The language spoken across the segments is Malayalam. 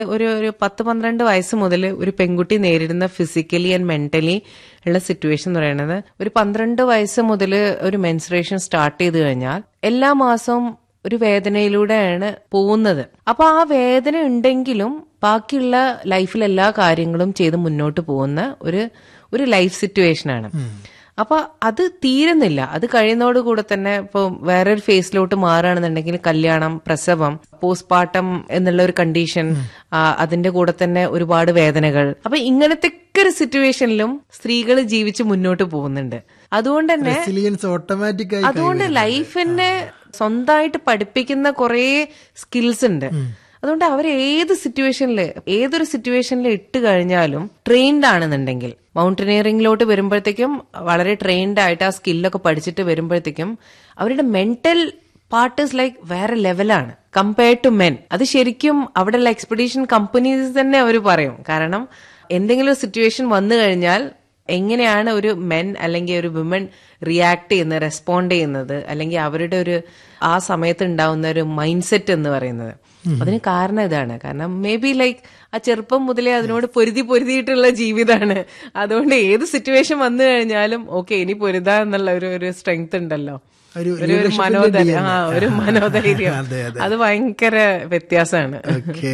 ഒരു ഒരു പത്ത് പന്ത്രണ്ട് വയസ്സ് മുതൽ ഒരു പെൺകുട്ടി നേരിടുന്ന ഫിസിക്കലി ആൻഡ് മെന്റലി ഉള്ള സിറ്റുവേഷൻ എന്ന് പറയുന്നത് ഒരു പന്ത്രണ്ട് വയസ്സ് മുതൽ ഒരു മെൻസുറേഷൻ സ്റ്റാർട്ട് ചെയ്ത് കഴിഞ്ഞാൽ എല്ലാ മാസവും ഒരു വേദനയിലൂടെയാണ് പോകുന്നത് അപ്പൊ ആ വേദന ഉണ്ടെങ്കിലും ബാക്കിയുള്ള ലൈഫിൽ എല്ലാ കാര്യങ്ങളും ചെയ്ത് മുന്നോട്ട് പോകുന്ന ഒരു ഒരു ലൈഫ് സിറ്റുവേഷനാണ് അപ്പൊ അത് തീരുന്നില്ല അത് കഴിയുന്നതോടുകൂടെ തന്നെ ഇപ്പൊ വേറൊരു ഫേസിലോട്ട് മാറുകയാണെന്നുണ്ടെങ്കിൽ കല്യാണം പ്രസവം പോസ്റ്റ്മോർട്ടം എന്നുള്ള ഒരു കണ്ടീഷൻ അതിന്റെ കൂടെ തന്നെ ഒരുപാട് വേദനകൾ അപ്പൊ ഇങ്ങനത്തെ ഒരു സിറ്റുവേഷനിലും സ്ത്രീകൾ ജീവിച്ച് മുന്നോട്ട് പോകുന്നുണ്ട് അതുകൊണ്ട് തന്നെ റെസിലിയൻസ് ഓട്ടോമാറ്റിക് ആയി അതുകൊണ്ട് ലൈഫിനെ സ്വന്തമായിട്ട് പഠിപ്പിക്കുന്ന കുറേ സ്കിൽസ് ഉണ്ട് അതുകൊണ്ട് അവർ ഏത് സിറ്റുവേഷനിൽ ഏതൊരു സിറ്റുവേഷനിൽ ഇട്ട് കഴിഞ്ഞാലും ട്രെയിൻഡ് ആണെന്നുണ്ടെങ്കിൽ മൗണ്ടനിയറിംഗിലോട്ട് വരുമ്പോഴത്തേക്കും വളരെ ട്രെയിൻഡ് ആയിട്ട് ആ സ്കില്ലൊക്കെ പഠിച്ചിട്ട് വരുമ്പോഴത്തേക്കും അവരുടെ മെന്റൽ പാർട്ട് ഇസ് ലൈക്ക് വേറെ ലെവലാണ് കമ്പയർഡ് ടു മെൻ അത് ശരിക്കും അവിടെയുള്ള എക്സ്പെഡീഷൻ കമ്പനീസ് തന്നെ അവർ പറയും കാരണം എന്തെങ്കിലും സിറ്റുവേഷൻ വന്നു കഴിഞ്ഞാൽ എങ്ങനെയാണ് ഒരു മെൻ അല്ലെങ്കിൽ ഒരു വിമൻ റിയാക്ട് ചെയ്യുന്നത് റെസ്പോണ്ട് ചെയ്യുന്നത് അല്ലെങ്കിൽ അവരുടെ ഒരു ആ സമയത്ത് ഉണ്ടാവുന്ന ഒരു മൈൻഡ് സെറ്റ് എന്ന് പറയുന്നത് അതിന് കാരണം ഇതാണ് കാരണം മേ ബി ലൈക്ക് ആ ചെറുപ്പം മുതലേ അതിനോട് പൊരുതി പൊരുതിയിട്ടുള്ള ജീവിതമാണ് അതുകൊണ്ട് ഏത് സിറ്റുവേഷൻ വന്നു കഴിഞ്ഞാലും ഓക്കെ ഇനി പൊരുതാ എന്നുള്ള ഒരു ഒരു സ്ട്രെങ്ത് ഉണ്ടല്ലോ ഒരു ഒരു ഒരു മനോധൈര്യം ആ ഒരു മനോധൈര്യം അതെ, അത് ഭയങ്കര വ്യത്യാസമാണ് ഓക്കെ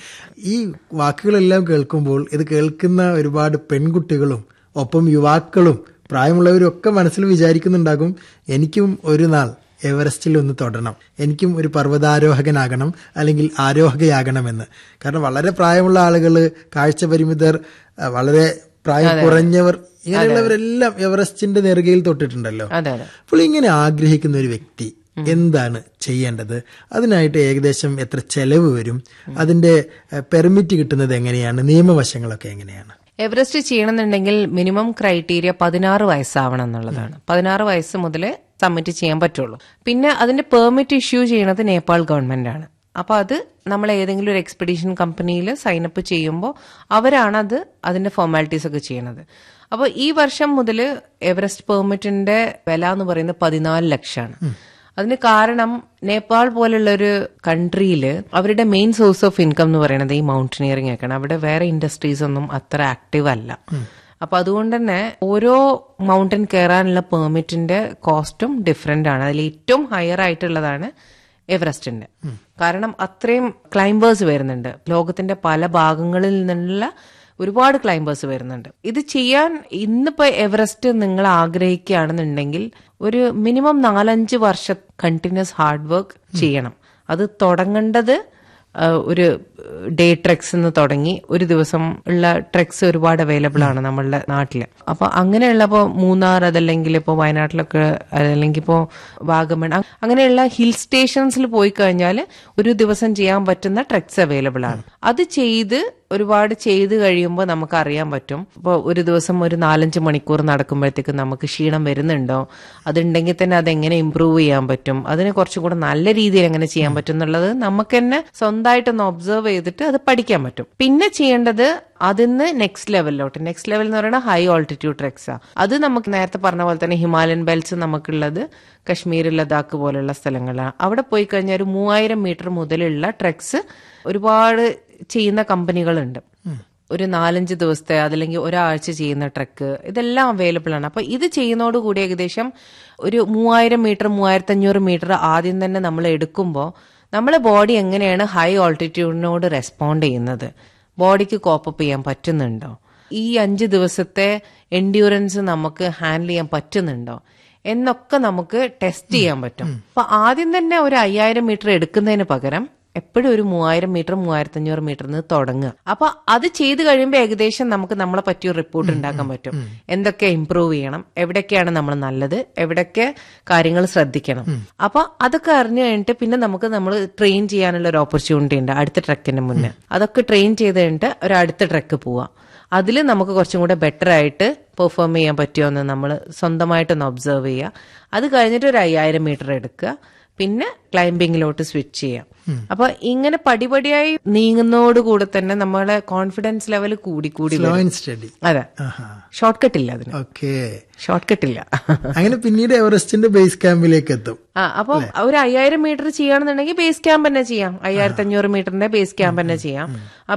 ഈ വാക്കുകളെല്ലാം കേൾക്കുമ്പോൾ ഇത് കേൾക്കുന്ന ഒരുപാട് പെൺകുട്ടികളും ഒപ്പം യുവാക്കളും പ്രായമുള്ളവരും ഒക്കെ മനസ്സിൽ വിചാരിക്കുന്നുണ്ടാകും എനിക്കും ഒരു നാൾ എവറസ്റ്റിൽ ഒന്ന് തൊടണം എനിക്കും ഒരു പർവ്വതാരോഹകനാകണം അല്ലെങ്കിൽ ആരോഹകയാകണമെന്ന് കാരണം വളരെ പ്രായമുള്ള ആളുകൾ കാഴ്ച പരിമിതർ ആ, വളരെ പ്രായം കുറഞ്ഞവർ ഇങ്ങനെയുള്ളവരെല്ലാം എവറസ്റ്റിന്റെ നെറുകയിൽ തൊട്ടിട്ടുണ്ടല്ലോ അതെ അതെ അപ്പോൾ ഇങ്ങനെ ആഗ്രഹിക്കുന്ന ഒരു വ്യക്തി എന്താണ് ചെയ്യേണ്ടത് അതിനായിട്ട് ഏകദേശം എത്ര ചെലവ് വരും അതിന്റെ പെർമിറ്റ് കിട്ടുന്നത് എങ്ങനെയാണ് നിയമവശങ്ങളൊക്കെ എങ്ങനെയാണ് എവറസ്റ്റ് ചെയ്യണമെന്നുണ്ടെങ്കിൽ മിനിമം ക്രൈറ്റീരിയ പതിനാറ് വയസ്സാവണം എന്നുള്ളതാണ് പതിനാറ് വയസ്സ് മുതൽ സബ്മിറ്റ് ചെയ്യാൻ പറ്റുള്ളൂ പിന്നെ അതിന്റെ പെർമിറ്റ് ഇഷ്യൂ ചെയ്യണത് നേപ്പാൾ ഗവൺമെന്റ് ആണ് അപ്പൊ അത് നമ്മൾ ഏതെങ്കിലും ഒരു എക്സ്പെഡീഷൻ കമ്പനിയിൽ സൈനപ്പ് ചെയ്യുമ്പോൾ അവരാണ് അത് അതിന്റെ ഫോർമാലിറ്റീസ് ഒക്കെ ചെയ്യണത് അപ്പോൾ ഈ വർഷം മുതൽ എവറസ്റ്റ് പെർമിറ്റിന്റെ വില എന്ന് പറയുന്നത് പതിനാല് ലക്ഷമാണ് അതിന് കാരണം നേപ്പാൾ പോലുള്ള ഒരു കൺട്രിയിൽ അവരുടെ മെയിൻ സോഴ്സ് ഓഫ് ഇൻകം എന്ന് പറയുന്നത് ഈ മൗണ്ടനിയറിംഗ് ഒക്കെയാണ് അവിടെ വേറെ ഇൻഡസ്ട്രീസ് ഒന്നും അത്ര ആക്റ്റീവ് അല്ല അപ്പൊ അതുകൊണ്ട് തന്നെ ഓരോ മൗണ്ടൻ കയറാനുള്ള പെർമിറ്റിന്റെ കോസ്റ്റും ഡിഫറെന്റ് ആണ് അതിൽ ഏറ്റവും ഹയർ ആയിട്ടുള്ളതാണ് എവറസ്റ്റിന്റെ കാരണം അത്രയും ക്ലൈംബേഴ്സ് വരുന്നുണ്ട് ലോകത്തിന്റെ പല ഭാഗങ്ങളിൽ നിന്നുള്ള ഒരുപാട് ക്ലൈംബേഴ്സ് വരുന്നുണ്ട് ഇത് ചെയ്യാൻ ഇന്നിപ്പോ എവറസ്റ്റ് നിങ്ങൾ ആഗ്രഹിക്കുകയാണെന്നുണ്ടെങ്കിൽ ഒരു മിനിമം നാലഞ്ച് വർഷം കണ്ടിന്യൂസ് ഹാർഡ് വർക്ക് ചെയ്യണം അത് തുടങ്ങേണ്ടത് ആ, ഒരു ഡേ ട്രെക്സ് എന്ന് തുടങ്ങി ഒരു ദിവസം ഉള്ള ട്രെക്സ് ഒരുപാട് അവൈലബിൾ ആണ് നമ്മളുടെ നാട്ടില് അപ്പൊ അങ്ങനെയുള്ള ഇപ്പോ മൂന്നാർ അതല്ലെങ്കിൽ ഇപ്പോ വയനാട്ടിലൊക്കെ അല്ലെങ്കിൽ ഇപ്പോ വാഗമൺ അ- അങ്ങനെയുള്ള ഹിൽ സ്റ്റേഷൻസിൽ പോയി കഴിഞ്ഞാൽ ഒരു ദിവസം ചെയ്യാൻ പറ്റുന്ന ട്രെക്സ് അവൈലബിൾ ആണ് അത് ചെയ്ത് ഒരുപാട് ചെയ്ത് കഴിയുമ്പോൾ നമുക്ക് അറിയാൻ പറ്റും ഇപ്പോൾ ഒരു ദിവസം ഒരു നാലഞ്ച് മണിക്കൂർ നടക്കുമ്പോഴത്തേക്ക് നമുക്ക് ക്ഷീണം വരുന്നുണ്ടോ അതുണ്ടെങ്കിൽ തന്നെ അതെങ്ങനെ ഇമ്പ്രൂവ് ചെയ്യാൻ പറ്റും അതിനെ കുറച്ചും കൂടെ നല്ല രീതിയിൽ എങ്ങനെ ചെയ്യാൻ പറ്റും എന്നുള്ളത് നമുക്ക് തന്നെ സ്വന്തമായിട്ടൊന്ന് ഒബ്സർവ് ചെയ്തിട്ട് അത് പഠിക്കാൻ പറ്റും പിന്നെ ചെയ്യേണ്ടത് അതിന്ന് നെക്സ്റ്റ് ലെവലിലോട്ട് നെക്സ്റ്റ് ലെവൽ എന്ന് പറയുന്നത് ഹൈ ഓൾട്ടിറ്റ്യൂഡ് ട്രെക്സാ അത് നമുക്ക് നേരത്തെ പറഞ്ഞ പോലെ തന്നെ ഹിമാലയൻ ബെൽറ്റ്സ് നമുക്കുള്ളത് കശ്മീർ ലഡാക്ക് പോലുള്ള സ്ഥലങ്ങളാണ് അവിടെ പോയി കഴിഞ്ഞാൽ ഒരു മൂവായിരം മീറ്റർ മുതലുള്ള ട്രെക്സ് ഒരുപാട് ചെയ്യുന്ന കമ്പനികളുണ്ട് ഒരു നാലഞ്ച് ദിവസത്തെ അതല്ലെങ്കിൽ ഒരാഴ്ച ചെയ്യുന്ന ട്രക്ക് ഇതെല്ലാം അവൈലബിൾ ആണ് അപ്പൊ ഇത് ചെയ്യുന്നതോടുകൂടി ഏകദേശം ഒരു മൂവായിരം മീറ്റർ മൂവായിരത്തി അഞ്ഞൂറ് മീറ്റർ ആദ്യം തന്നെ നമ്മൾ എടുക്കുമ്പോൾ നമ്മളെ ബോഡി എങ്ങനെയാണ് ഹൈ ഓൾട്ടിറ്റ്യൂഡിനോട് റെസ്പോണ്ട് ചെയ്യുന്നത് ബോഡിക്ക് കോപ്പപ്പ് ചെയ്യാൻ പറ്റുന്നുണ്ടോ ഈ അഞ്ച് ദിവസത്തെ എൻഡ്യൂറൻസ് നമുക്ക് ഹാൻഡിൽ ചെയ്യാൻ പറ്റുന്നുണ്ടോ എന്നൊക്കെ നമുക്ക് ടെസ്റ്റ് ചെയ്യാൻ പറ്റും അപ്പൊ ആദ്യം തന്നെ ഒരു അയ്യായിരം മീറ്റർ എടുക്കുന്നതിന് പകരം എപ്പോഴും ഒരു മൂവായിരം മീറ്റർ മൂവായിരത്തി അഞ്ഞൂറ് മീറ്ററിന് തുടങ്ങുക അപ്പൊ അത് ചെയ്ത് കഴിയുമ്പോൾ ഏകദേശം നമുക്ക് നമ്മളെ പറ്റിയ റിപ്പോർട്ട് ഉണ്ടാക്കാൻ പറ്റും എന്തൊക്കെ ഇമ്പ്രൂവ് ചെയ്യണം എവിടെയൊക്കെയാണ് നമ്മൾ നല്ലത് എവിടെയൊക്കെ കാര്യങ്ങൾ ശ്രദ്ധിക്കണം അപ്പൊ അതൊക്കെ അറിഞ്ഞു കഴിഞ്ഞിട്ട് പിന്നെ നമുക്ക് നമ്മൾ ട്രെയിൻ ചെയ്യാനുള്ള ഒരു ഓപ്പർച്യൂണിറ്റി ഉണ്ട് അടുത്ത ട്രക്കിന് മുന്നേ അതൊക്കെ ട്രെയിൻ ചെയ്ത് കഴിഞ്ഞിട്ട് ഒരു അടുത്ത ട്രക്ക് പോവാം അതിൽ നമുക്ക് കുറച്ചും കൂടെ ബെറ്റർ ആയിട്ട് പെർഫോം ചെയ്യാൻ പറ്റുമോ എന്ന് നമ്മൾ സ്വന്തമായിട്ടൊന്ന് ഒബ്സർവ് ചെയ്യുക അത് കഴിഞ്ഞിട്ട് ഒരു അയ്യായിരം മീറ്റർ എടുക്കുക പിന്നെ ക്ലൈംബിങ്ങിലോട്ട് സ്വിച്ച് ചെയ്യാം അപ്പൊ ഇങ്ങനെ പടിപടിയായി നീങ്ങുന്നതോടുകൂടെ തന്നെ നമ്മളെ കോൺഫിഡൻസ് ലെവൽ കൂടി കൂടി സ്ലോ വരും. ആൻഡ് സ്റ്റഡി അതെ ആഹാ ഷോർട്ട് കട്ട് ഇല്ല അതിന് ഓക്കെ ഷോർട്ട് കട്ട് ഇല്ല അങ്ങനെ പിന്നീട് എവറസ്റ്റിന്റെ ബേസ് ക്യാമ്പിലേക്ക് എത്തും ആ അപ്പൊ ഒരു അയ്യായിരം മീറ്റർ ചെയ്യുകയാണെന്നുണ്ടെങ്കിൽ ബേസ് ക്യാമ്പ് തന്നെ ചെയ്യാം അയ്യായിരത്തി അഞ്ഞൂറ് മീറ്ററിന്റെ ബേസ് ക്യാമ്പ് തന്നെ ചെയ്യാം ആ